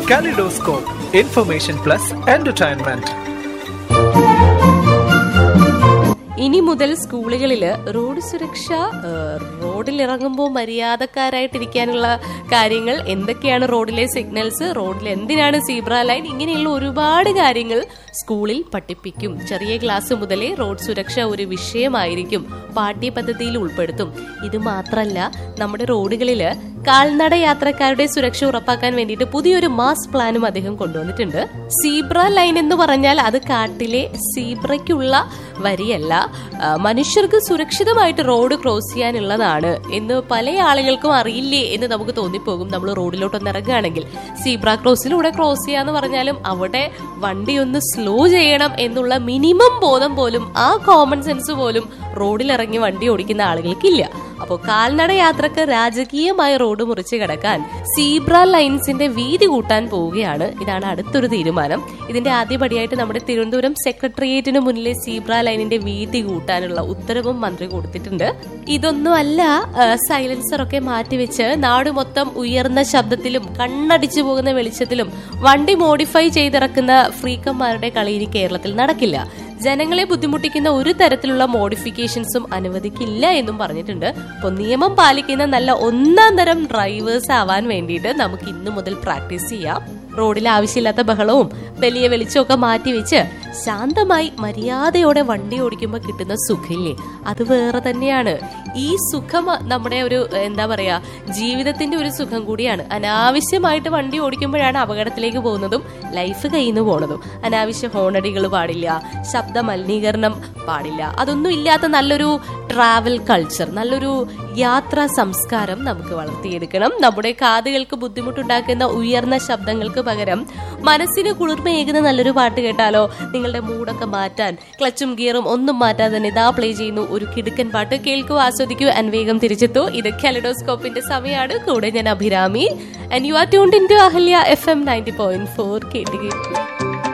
Kaleidoscope, information plus entertainment. ഇനി മുതൽ സ്കൂളുകളിൽ റോഡ് സുരക്ഷ ഏഹ്, റോഡിൽ ഇറങ്ങുമ്പോൾ മര്യാദക്കാരായിട്ടിരിക്കാനുള്ള കാര്യങ്ങൾ എന്തൊക്കെയാണ് റോഡിലെ സിഗ്നൽസ് റോഡിൽ എന്തിനാണ് സീബ്ര ലൈൻ ഇങ്ങനെയുള്ള ഒരുപാട് കാര്യങ്ങൾ സ്കൂളിൽ പഠിപ്പിക്കും ചെറിയ ക്ലാസ് മുതലേ റോഡ് സുരക്ഷ ഒരു വിഷയമായിരിക്കും പാഠ്യപദ്ധതിയിൽ ഉൾപ്പെടുത്തും ഇത് മാത്രമല്ല നമ്മുടെ റോഡുകളിൽ കാൽനട യാത്രക്കാരുടെ സുരക്ഷ ഉറപ്പാക്കാൻ വേണ്ടിയിട്ട് പുതിയൊരു മാസ് പ്ലാനും അദ്ദേഹം കൊണ്ടുവന്നിട്ടുണ്ട് സീബ്ര ലൈൻ എന്ന് പറഞ്ഞാൽ അത് കാട്ടിലെ സീബ്രയ്ക്കുള്ള വരിയല്ല ആ, മനുഷ്യർക്ക് സുരക്ഷിതമായിട്ട് റോഡ് ക്രോസ് ചെയ്യാനുള്ളതാണ് എന്ന് പല ആളുകൾക്കും അറിയില്ലേ എന്ന് നമുക്ക് തോന്നിപ്പോകും നമ്മൾ റോഡിലോട്ടൊന്ന് ഇറങ്ങുകയാണെങ്കിൽ സീബ്ര ക്രോസിലൂടെ ക്രോസ് ചെയ്യാന്ന് പറഞ്ഞാലും അവിടെ വണ്ടി ഒന്ന് സ്ലോ ചെയ്യണം എന്നുള്ള മിനിമം ബോധം പോലും ആ കോമൺ സെൻസ് പോലും റോഡിൽ ഇറങ്ങി വണ്ടി ഓടിക്കുന്ന ആളുകൾക്കില്ല അപ്പോൾ കാൽനട യാത്രക്ക് രാജകീയമായ റോഡ് മുറിച്ച് കിടക്കാൻ സീബ്ര ലൈൻസിന്റെ വീതി കൂട്ടാൻ പോവുകയാണ് ഇതാണ് അടുത്തൊരു തീരുമാനം ഇതിന്റെ ആദ്യപടിയായിട്ട് നമ്മുടെ തിരുവനന്തപുരം സെക്രട്ടേറിയറ്റിന് മുന്നിലെ സീബ്ര ലൈനിന്റെ വീതി കൂട്ടാനുള്ള ഉത്തരവും മന്ത്രി കൊടുത്തിട്ടുണ്ട് ഇതൊന്നും അല്ല സൈലൻസർ ഒക്കെ മാറ്റിവെച്ച് നാട് മൊത്തം ഉയർന്ന ശബ്ദത്തിലും കണ്ണടിച്ചു പോകുന്ന വെളിച്ചത്തിലും വണ്ടി മോഡിഫൈ ചെയ്തിറക്കുന്ന ഫ്രീക്കന്മാരുടെ കളി ഇനി കേരളത്തിൽ നടക്കില്ല ജനങ്ങളെ ബുദ്ധിമുട്ടിക്കുന്ന ഒരു തരത്തിലുള്ള മോഡിഫിക്കേഷൻസും അനുവദിക്കില്ല എന്നും പറഞ്ഞിട്ടുണ്ട് അപ്പോൾ നിയമം പാലിക്കുന്ന നല്ല ഒന്നാം തരം ഡ്രൈവേഴ്സ് ആവാൻ വേണ്ടിയിട്ട് നമുക്ക് ഇന്നു മുതൽ പ്രാക്ടീസ് ചെയ്യാം റോഡിൽ ആവശ്യമില്ലാത്ത ബഹളവും വലിയ വെളിച്ചമൊക്കെ മാറ്റിവെച്ച് ശാന്തമായി മര്യാദയോടെ വണ്ടി ഓടിക്കുമ്പോൾ കിട്ടുന്ന സുഖമില്ലേ അത് വേറെ തന്നെയാണ് ഈ സുഖം നമ്മുടെ ഒരു എന്താ പറയാ ജീവിതത്തിന്റെ ഒരു സുഖം കൂടിയാണ് അനാവശ്യമായിട്ട് വണ്ടി ഓടിക്കുമ്പോഴാണ് അപകടത്തിലേക്ക് പോകുന്നതും ലൈഫ് കയ്യിൽ നിന്ന് പോണതും അനാവശ്യ ഹോണടികൾ പാടില്ല ശബ്ദ മലിനീകരണം പാടില്ല അതൊന്നും ഇല്ലാത്ത നല്ലൊരു ട്രാവൽ കൾച്ചർ നല്ലൊരു യാത്രാ സംസ്കാരം നമുക്ക് വളർത്തിയെടുക്കണം നമ്മുടെ കാതുകൾക്ക് ബുദ്ധിമുട്ടുണ്ടാക്കുന്ന ഉയർന്ന ശബ്ദങ്ങൾക്ക് പകരം മനസ്സിന് കുളിർമയേകുന്ന നല്ലൊരു പാട്ട് കേട്ടാലോ നിങ്ങളുടെ മൂഡൊക്കെ മാറ്റാൻ ക്ലച്ചും ഗിയറും ഒന്നും മാറ്റാതെ തന്നെ ഇതാ പ്ലേ ചെയ്യുന്നു ഒരു കിടുക്കൻ പാട്ട് കേൾക്കൂ ആസ്വദിക്കൂ ആൻഡ് വേഗം തിരിച്ചെത്തൂ ഇത് കെലഡോസ്കോപ്പിന്റെ സമയമാണ് കൂടെ ഞാൻ Abhirami and you are tuned in to Ahalya F M ninety point four കേട്ടുകയും